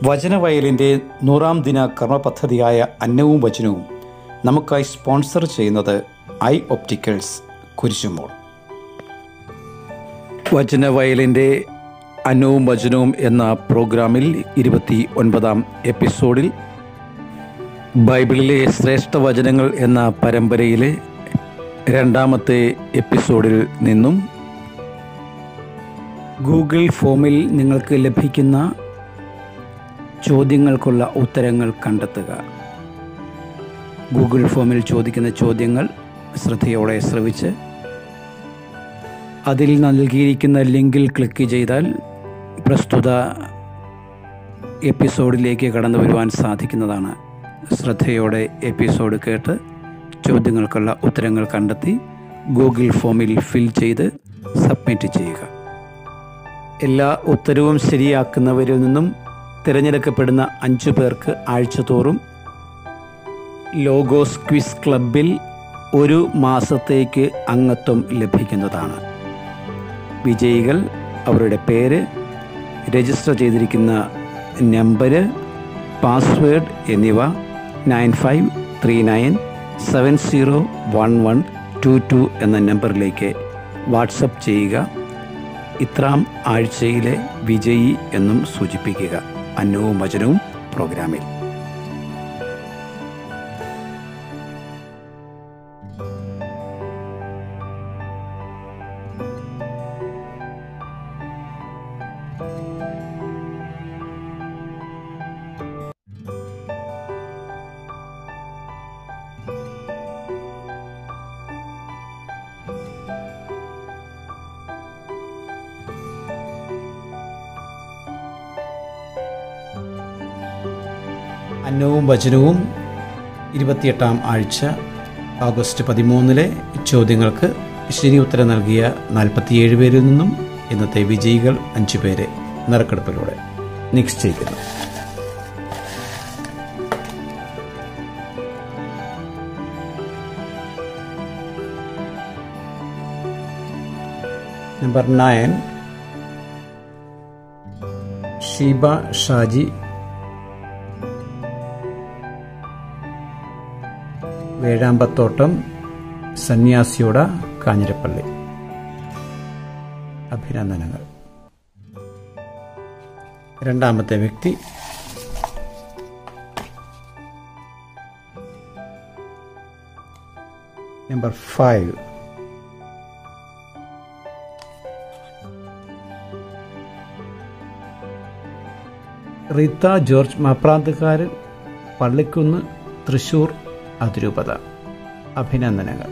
വചനവയലിൻ്റെ നൂറാം ദിന കർമ്മ പദ്ധതിയായ അന്നവും വചനവും നമുക്കായി സ്പോൺസർ ചെയ്യുന്നത് ഐ ഒപ്റ്റിക്കൽസ് കുരിശുമോൾ വചനവയലിൻ്റെ അന്നവും വചനവും എന്ന പ്രോഗ്രാമിൽ ഇരുപത്തി ഒൻപതാം എപ്പിസോഡിൽ ബൈബിളിലെ ശ്രേഷ്ഠ വചനങ്ങൾ എന്ന പരമ്പരയിലെ രണ്ടാമത്തെ എപ്പിസോഡിൽ നിന്നും ഗൂഗിൾ ഫോമിൽ നിങ്ങൾക്ക് ലഭിക്കുന്ന ചോദ്യങ്ങൾക്കുള്ള ഉത്തരങ്ങൾ കണ്ടെത്തുക ഗൂഗിൾ ഫോമിൽ ചോദിക്കുന്ന ചോദ്യങ്ങൾ ശ്രദ്ധയോടെ ശ്രവിച്ച് അതിൽ നൽകിയിരിക്കുന്ന ലിങ്കിൽ ക്ലിക്ക് ചെയ്താൽ പ്രസ്തുത എപ്പിസോഡിലേക്ക് കടന്നു വരുവാൻ സാധിക്കുന്നതാണ് ശ്രദ്ധയോടെ എപ്പിസോഡ് കേട്ട് ചോദ്യങ്ങൾക്കുള്ള ഉത്തരങ്ങൾ കണ്ടെത്തി ഗൂഗിൾ ഫോമിൽ ഫിൽ ചെയ്ത് സബ്മിറ്റ് ചെയ്യുക എല്ലാ ഉത്തരവും ശരിയാക്കുന്നവരിൽ നിന്നും തിരഞ്ഞെടുക്കപ്പെടുന്ന അഞ്ചു പേർക്ക് ആഴ്ചതോറും ലോഗോസ് ക്വിസ് ക്ലബിൽ ഒരു മാസത്തേക്ക് അംഗത്വം ലഭിക്കുന്നതാണ് വിജയികൾ അവരുടെ പേര് രജിസ്റ്റർ ചെയ്തിരിക്കുന്ന നമ്പര് പാസ്വേഡ് എന്നിവ nine five three nine seven zero one one two two എന്ന നമ്പറിലേക്ക് വാട്സപ്പ് ചെയ്യുക ഇത്രാം ആഴ്ചയിലെ വിജയി എന്നും സൂചിപ്പിക്കുക അന്നവും വചനവും പ്രോഗ്രാമിൽ അന്നവും വചനവും ഇരുപത്തിയെട്ടാം ആഴ്ച ഓഗസ്റ്റ് പതിമൂന്നിലെ ചോദ്യങ്ങൾക്ക് ശരി ഉത്തരം നൽകിയ നാൽപ്പത്തിയേഴ് പേരിൽ നിന്നും ഇന്നത്തെ വിജയികൾ അഞ്ചു പേരെ നറുക്കെടുപ്പിലൂടെ നിശ്ചയിക്കുന്നു നമ്പർ നയൻ ഷീബ ഷാജി വേഴാമ്പത്തോട്ടം സന്യാസിയോട കാഞ്ഞിരപ്പള്ളി അഭിനന്ദനങ്ങൾ രണ്ടാമത്തെ വ്യക്തി നമ്പർ ഫൈവ് റീത്ത ജോർജ് മാപ്രാന്തക്കാരൻ പള്ളിക്കുന്ന് തൃശൂർ അതിരൂപത അഭിനന്ദനങ്ങൾ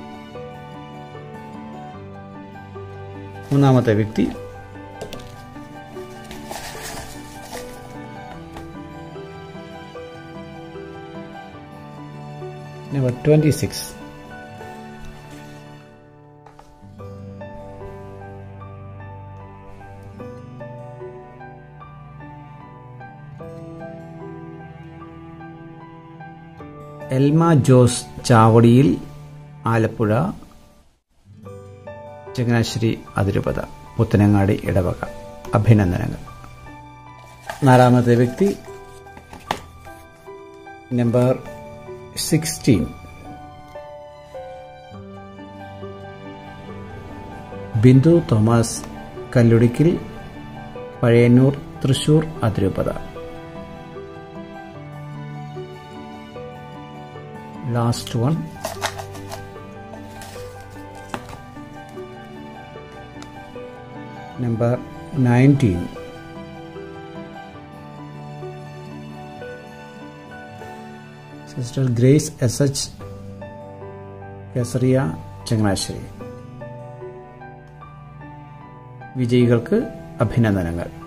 മൂന്നാമത്തെ വ്യക്തി number twenty six Elma Jose ചാവടിയിൽ ആലപ്പുഴ ചങ്ങനാശ്ശേരി അതിരൂപത പുത്തനങ്ങാടി ഇടവക അഭിനന്ദനങ്ങൾ നാലാമത്തെ വ്യക്തി നമ്പർ സിക്സ്റ്റീൻ ബിന്ദു തോമസ് കല്ലുടിക്കിൽ പഴയന്നൂർ തൃശൂർ അതിരൂപത last one number 19 sister Grace S H കേസറിയ ചങ്ങനാശ്ശേരി വിജയികൾക്ക് അഭിനന്ദനങ്ങൾ